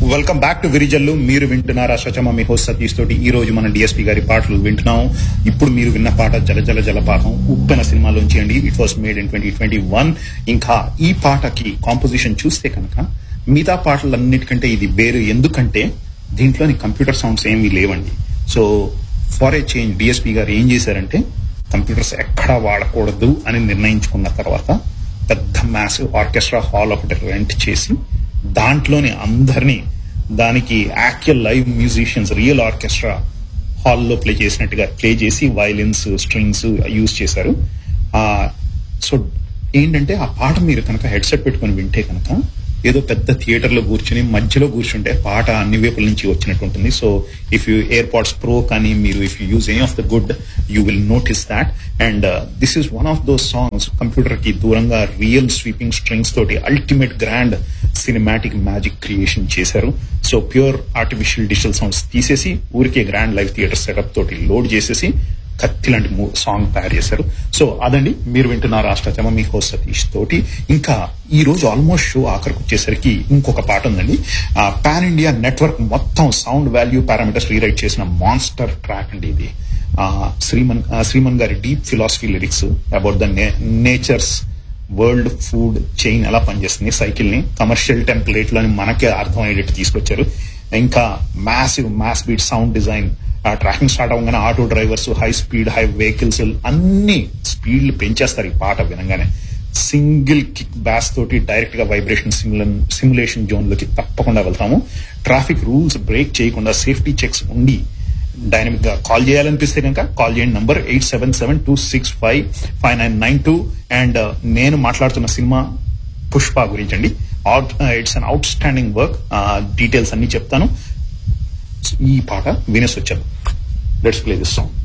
welcome back to విరిజల్లు మీరు వింటున్నారా సచమ మీ host Satish తోటి ఈ రోజు మనం డిఎస్పీ గారి పాటలు వింటున్నాం ఇప్పుడు మీరు విన్న పాట జల జల జలపాతం ఉప్పెన సినిమాలోంచి అండి it was made in twenty twenty one ఇంకా ఈ పాటకి కాంపోజిషన్ చూస్తే కనుక మిగతా పాటలన్నిటికంటే ఇది వేరు ఎందుకంటే దీంట్లోని కంప్యూటర్ సౌండ్స్ ఏమీ లేవండి so far a change DSP garu ఏం చేశారంటే కంప్యూటర్స్ ఎక్కడా వాడకూడదు అని నిర్ణయించుకున్న తర్వాత పెద్ద మ్యాసివ్ ఆర్కెస్ట్రా హాల్ ఒకటి రెంట్ చేసి దాంట్లోనే అందరినీ దానికి actual live musicians real orchestra హాల్లో ప్లే చేసినట్టుగా ప్లే చేసి వైలిన్స్ స్ట్రింగ్స్ యూజ్ చేశారు ఆ సో ఏంటంటే ఆ పాట మీరు కనుక హెడ్సెట్ పెట్టుకొని వింటే కనుక ఏదో పెద్ద థియేటర్ లో కూర్చుని మధ్యలో కూర్చుంటే పాట అన్ని వైపుల నుంచి వచ్చినట్టు ఉంటుంది so if you AirPods Pro కానీ మీరు if you use any of the good you will notice that and this is one of those songs computer కి దూరంగా రియల్ స్వీపింగ్ స్ట్రింగ్స్ తోటి ultimate grand cinematic magic creation చేశారు so pure artificial digital sounds తీసేసి ఊరికే grand live theatre setup తోటి load చేసేసి కత్తి లాంటి సాంగ్ తయారు చేశారు సో అదండి మీరు వింటున్నారు అష్టచమ మీ హోస్ట్ సతీష్ తోటి ఇంకా ఈ రోజు ఆల్మోస్ట్ షో ఆఖరికి వచ్చేసరికి ఇంకొక పాట ఉందండి పాన్ ఇండియా నెట్వర్క్ మొత్తం సౌండ్ వాల్యూ పారామీటర్స్ రీరైట్ చేసిన మాన్స్టర్ ట్రాక్ అండి ఇది ఆ, శ్రీమన్ ఆ, శ్రీమన్ గారి deep philosophy lyrics about the nature's world food chain ఎలా పనిచేస్తుంది సైకిల్ ని కమర్షియల్ టెంప్లేట్ లోని మనకే అర్థమయ్యేటట్టు తీసుకొచ్చారు ఇంకా massive mass beat sound design ఆ ట్రాకింగ్ స్టార్ట్ అవ్వగానే auto drivers high speed high vehicles అన్ని స్పీడ్లు పెంచేస్తారు ఈ పాట వినగానే సింగిల్ కిక్ బ్యాస్ తోటి డైరెక్ట్ గా వైబ్రేషన్ సిమ్యులేషన్ జోన్ లోకి తప్పకుండా వెళ్తాము ట్రాఫిక్ రూల్స్ బ్రేక్ చేయకుండా సేఫ్టీ చెక్స్ ఉండి డైనమిక్ గా కాల్ చేయాలనిపిస్తే కనుక కాల్ చేయండి number eight seven seven two six five five nine nine two and నేను మాట్లాడుతున్న సినిమా పుష్ప గురించి అండి it's an outstanding work details అన్ని చెప్తాను ఈ పాట వినేసి వచ్చాను లెట్స్ ప్లే దిస్ సాంగ్